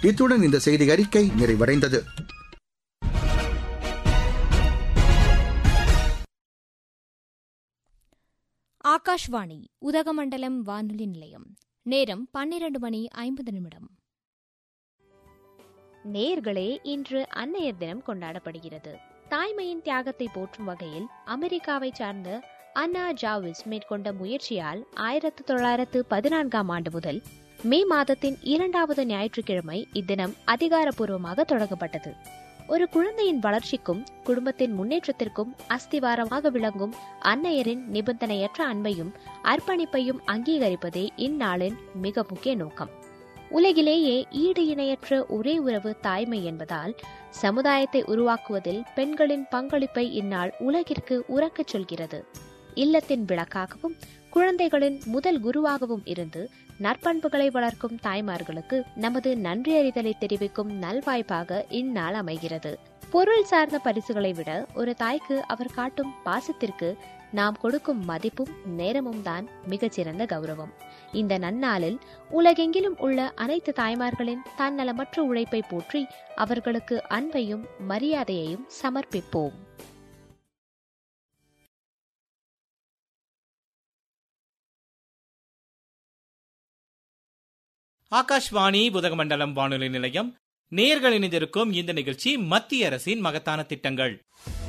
இத்துடன் இந்த செய்தி அறிக்கை நிறைவடைந்தது ஆகாஷ்வாணி உதகமண்டலம் வானொலி நிலையம் நேரம் பன்னிரண்டு மணி ஐம்பது நிமிடம் நேர்களே இன்று அன்னையர் தினம் கொண்டாடப்படுகிறது தாய்மையின் தியாகத்தை போற்றும் வகையில் அமெரிக்காவை சார்ந்த அன்னா ஜாவிஸ் மேற்கொண்ட முயற்சியால் ஆயிரத்து தொள்ளாயிரத்து பதினான்காம் ஆண்டு முதல் மே மாதத்தின் இரண்டாவது ஞாயிற்றுக்கிழமை இத்தினம் அதிகாரப்பூர்வமாக தொடங்கப்பட்டது ஒரு குழந்தையின் வளர்ச்சிக்கும் குடும்பத்தின் முன்னேற்றத்திற்கும் அஸ்திவாரமாக விளங்கும் அன்னையரின் நிபந்தனையற்ற அன்பையும் அர்ப்பணிப்பையும் அங்கீகரிப்பதே இந்நாளின் மிக முக்கிய நோக்கம் உலகிலேயே ஈடு இணையற்ற ஒரே உறவு தாய்மை என்பதால் சமுதாயத்தை உருவாக்குவதில் பெண்களின் பங்களிப்பை இந்நாள் உலகிற்கு உறக்கச் சொல்கிறது இல்லத்தின் விளக்காகவும் குழந்தைகளின் முதல் குருவாகவும் இருந்து நற்பண்புகளை வளர்க்கும் தாய்மார்களுக்கு நமது நன்றியறிதலை தெரிவிக்கும் நல்வாய்ப்பாக இந்நாள் அமைகிறது பொருள் சார்ந்த பரிசுகளை விட ஒரு தாய்க்கு அவர் காட்டும் பாசத்திற்கு நாம் கொடுக்கும் மதிப்பும் நேரமும் தான் மிகச்சிறந்த கௌரவம் இந்த நன்னாளில் உலகெங்கிலும் உள்ள அனைத்து தாய்மார்களின் தன்னலமற்ற உழைப்பை போற்றி அவர்களுக்கு அன்பையும் மரியாதையையும் சமர்ப்பிப்போம் ஆகாஷ்வாணி உதகமண்டலம் வானொலி நிலையம் நேர்கள் இணைந்திருக்கும் இந்த நிகழ்ச்சி மத்திய அரசின் மகத்தான திட்டங்கள்